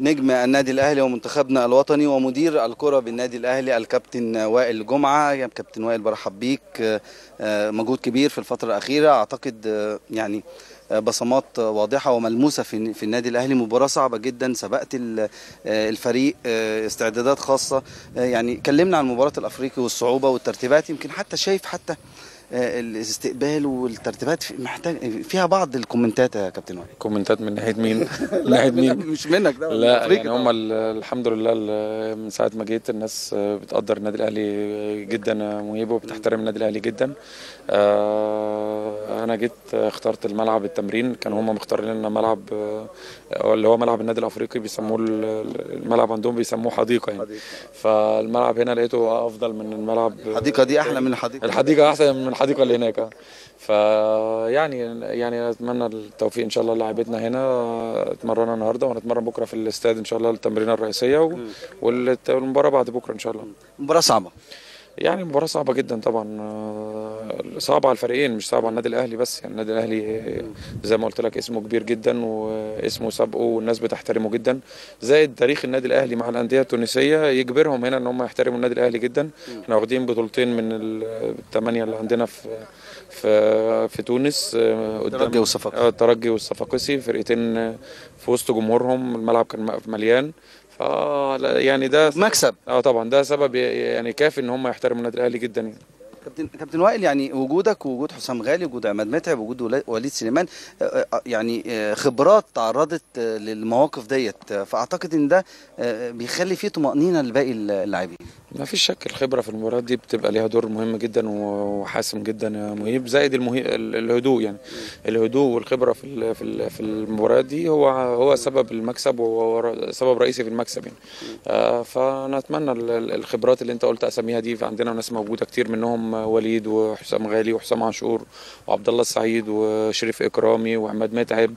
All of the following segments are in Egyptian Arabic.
نجم النادي الاهلي ومنتخبنا الوطني ومدير الكره بالنادي الاهلي الكابتن وائل جمعه يا كابتن وائل برحب بيك آه، آه، مجهود كبير في الفتره الاخيره اعتقد آه، يعني آه، بصمات واضحه وملموسه في في النادي الاهلي مباراه صعبه جدا سبقت ال- آه، الفريق آه، استعدادات خاصه آه، يعني كلمنا عن مباراه الافريقي والصعوبه والترتيبات يمكن حتى شايف حتى آه، الاستقبال والترتيبات في- محتاج فيها بعض الكومنتات يا كابتن وائل كومنتات من ناحيه مين؟ من ناحيه مين؟ مش منك ده لا أفريقي يعني طبعاً. هم ال- الحمد لله ال- من ساعه ما جيت الناس بتقدر النادي الاهلي جدا يا مهيب وبتحترم النادي الاهلي جدا آه، انا جيت اخترت الملعب التمرين كانوا هم مختارين لنا ملعب آه، اللي هو ملعب النادي الافريقي بيسموه ال- الملعب عندهم بيسموه حديقه يعني فالملعب هنا لقيته افضل من الملعب الحديقه دي احلى من الحديقه الحديقه احسن من الحديقه اللي هناك فيعني يعني اتمنى التوفيق ان شاء الله للاعبتنا هنا اتمرنا النهارده وهنتمرن بكره في الاستاد ان شاء الله التمرينه الرئيسيه و- والت- والمباراه بعد بكره ان شاء الله مباراه صعبه يعني مباراه صعبه جدا طبعا آه، صعبه على الفريقين مش صعبه على النادي الاهلي بس يعني النادي الاهلي زي ما قلت لك اسمه كبير جدا واسمه سابقه والناس بتحترمه جدا زائد تاريخ النادي الاهلي مع الانديه التونسيه يجبرهم هنا ان هم يحترموا النادي الاهلي جدا احنا واخدين بطولتين من ال- الثمانيه اللي عندنا في في في تونس آه، قدام الترجي والصفاقسي. آه، الترجي والصفاقسي فرقتين آه، في وسط جمهورهم الملعب كان م- مليان ف يعني ده مكسب اه طبعا ده سبب ي- يعني كافي ان هم يحترموا النادي الاهلي جدا يعني. كابتن كابتن وائل يعني وجودك ووجود حسام غالي وجود عماد متعب وجود ولا- وليد سليمان آه، آه، يعني آه، خبرات تعرضت آه، للمواقف ديت آه، فاعتقد ان ده آه، بيخلي فيه طمانينه لباقي اللاعبين ما فيش شك الخبرة في المباريات دي بتبقى ليها دور مهم جدا وحاسم جدا يا مهيب زائد المهي... ال- الهدوء يعني الهدوء والخبرة في ال- في ال- في المباريات دي هو هو سبب المكسب وهو ر- سبب رئيسي في المكسب يعني آه فانا اتمنى ال- ال- الخبرات اللي انت قلت اساميها دي عندنا ناس موجودة كتير منهم وليد وحسام غالي وحسام عاشور وعبد الله السعيد وشريف اكرامي وعماد متعب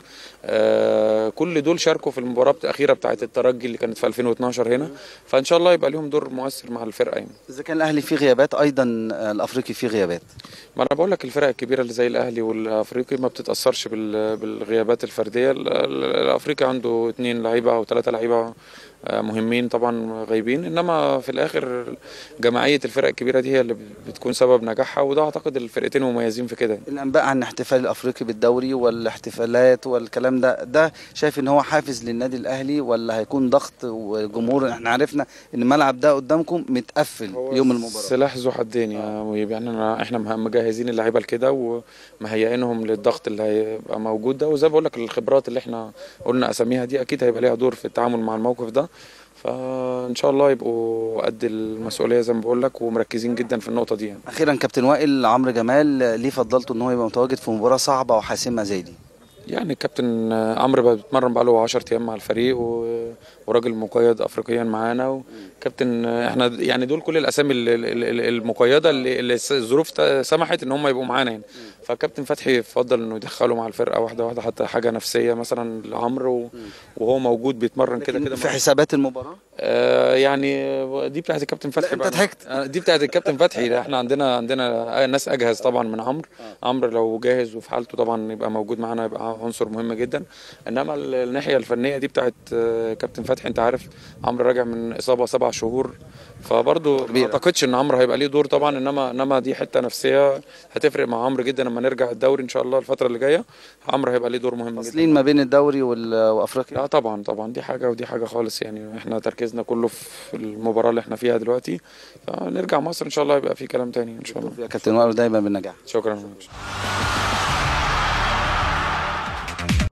آه كل دول شاركوا في المباراة الأخيرة بتاعت الترجي اللي كانت في 2012 هنا فإن شاء الله يبقى ليهم دور مؤثر مع الفرقة يعني اذا كان الاهلي فيه غيابات ايضا آه، الافريقي فيه غيابات ما انا بقول لك الفرق الكبيره اللي زي الاهلي والافريقي ما بتتاثرش بال- بالغيابات الفرديه ال- ال- الافريقي عنده اثنين لعيبه او ثلاثه لعيبه آه، مهمين طبعا غايبين انما في الاخر جماعيه الفرق الكبيره دي هي اللي بتكون سبب نجاحها وده اعتقد الفرقتين مميزين في كده الانباء عن احتفال الافريقي بالدوري والاحتفالات والكلام ده ده شايف ان هو حافز للنادي الاهلي ولا هيكون ضغط وجمهور احنا عرفنا ان الملعب ده قدامكم متقفل يوم المباراه سلاح ذو حدين يا مهيب يعني أنا احنا مه- مجهزين اللعيبه لكده ومهيئينهم للضغط اللي هيبقى موجود ده وزي ما بقول لك الخبرات اللي احنا قلنا اساميها دي اكيد هيبقى ليها دور في التعامل مع الموقف ده فان شاء الله يبقوا قد المسؤوليه زي ما بقول لك ومركزين جدا في النقطه دي يعني. اخيرا كابتن وائل عمرو جمال ليه فضلته ان هو يبقى متواجد في مباراه صعبه وحاسمه زي دي يعني الكابتن عمرو بقى بيتمرن بقاله 10 ايام مع الفريق و... وراجل مقيد افريقيا معانا وكابتن احنا يعني دول كل الاسامي ال- ال- ال- المقيده اللي, اللي الظروف ت- سمحت ان هم يبقوا معانا يعني فكابتن فتحي فضل انه يدخله مع الفرقه واحده واحده حتى حاجه نفسيه مثلا لعمرو و- وهو موجود بيتمرن كده كده في معاه. حسابات المباراه آه يعني دي بتاعت الكابتن فتحي أنت بقى. ضحكت. آه، دي بتاعت الكابتن فتحي لا، احنا عندنا عندنا ناس اجهز طبعا من عمرو عمرو لو جاهز وفي حالته طبعا يبقى موجود معانا يبقى عنصر مهم جدا انما ال- الناحيه الفنيه دي بتاعت آه، كابتن فتحي انت عارف عمرو راجع من اصابه سبع شهور فبرضه ما اعتقدش ان عمرو هيبقى ليه دور طبعا انما انما دي حته نفسيه هتفرق مع عمرو جدا لما نرجع الدوري ان شاء الله الفتره اللي جايه عمرو هيبقى ليه دور مهم جدا فاصلين ما بين الدوري وال- وافريقيا لا طبعا طبعا دي حاجه ودي حاجه خالص يعني احنا تركيزنا كله في المباراه اللي احنا فيها دلوقتي فنرجع مصر ان شاء الله يبقى في كلام تاني ان شاء الله يا كابتن وائل دايما بالنجاح شكرا